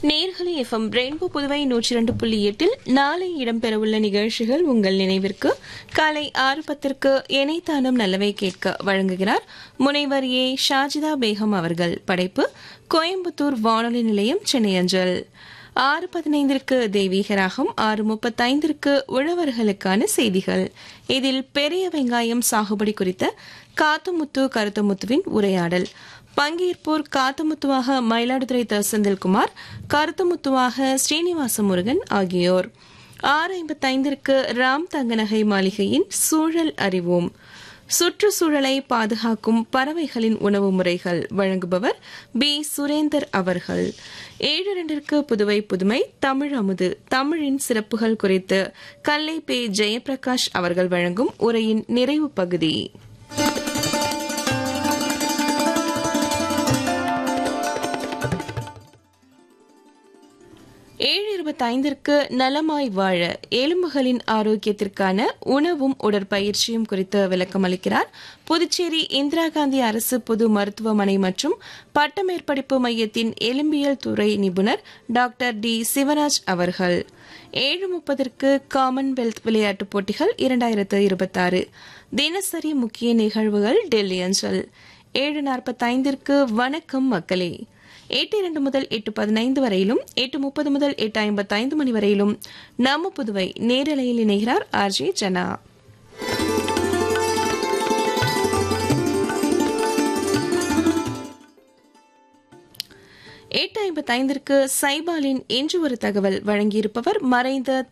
நேர்களை FM rainbow Puduvai நூற்றி இரண்டு புள்ளி எட்டில் நாளை இடம்பெறவுள்ள நிகழ்ச்சிகள் உங்கள் நினைவிற்கு காலை ஆறு பத்திற்கு இணைத்தானம் நல்லவை கேட்க வழங்குகிறார் முனைவர் ஏ ஷாஜிதா பேகம் அவர்கள் படைப்பு கோயம்புத்தூர் வானொலி நிலையம் சென்னை அஞ்சல் ஆறு பதினைந்திற்கு தெய்வீகராகம் ஆறு முப்பத்தைந்திற்கு உழவர்களுக்கான செய்திகள் இதில் பெரிய வெங்காயம் சாகுபடி குறித்த காத்துமுத்து கருத்தமுத்துவின் உரையாடல் பங்கேற்போர் காத்தமுத்துவாக மயிலாடுதுறை த செந்தில்குமார் கருத்தமுத்துவாக ஸ்ரீனிவாச முருகன் ஆகியோர் ஆறு ஐம்பத்தைந்திற்கு ராம் தங்கநகை மாளிகையின் சூழல் அறிவோம் சுற்றுச்சூழலை பாதுகாக்கும் பறவைகளின் உணவு முறைகள் வழங்குபவர் பி சுரேந்தர் அவர்கள் ஏழு இரண்டிற்கு புதுவை புதுமை தமிழ் அமுது தமிழின் சிறப்புகள் குறித்து கல்லை பே ஜெயபிரகாஷ் அவர்கள் வழங்கும் உரையின் நிறைவு பகுதி ஏழு இருபத்தைந்திற்கு நலமாய் வாழ எலும்புகளின் ஆரோக்கியத்திற்கான உணவும் உடற்பயிற்சியும் குறித்து விளக்கம் அளிக்கிறார் புதுச்சேரி இந்திரா காந்தி அரசு பொது மருத்துவமனை மற்றும் பட்டமேற்படிப்பு மையத்தின் எலும்பியல் துறை நிபுணர் டாக்டர் டி சிவராஜ் அவர்கள் ஏழு முப்பதற்கு காமன்வெல்த் விளையாட்டுப் போட்டிகள் இரண்டாயிரத்து இருபத்தாறு தினசரி முக்கிய நிகழ்வுகள் டெல்லி அஞ்சல் ஏழு நாற்பத்தைந்திற்கு வணக்கம் மக்களே எட்டு இரண்டு முதல் எட்டு பதினைந்து வரையிலும் எட்டு முப்பது முதல் எட்டு ஐம்பத்தைந்து மணி வரையிலும் நம்ம புதுவை நேரலையில் இணைகிறார் ஆர் ஜே ஜனா எட்டு ஐம்பத்தைந்திற்கு சைபாலின் என்று ஒரு தகவல் வழங்கியிருப்பவர் மறைந்த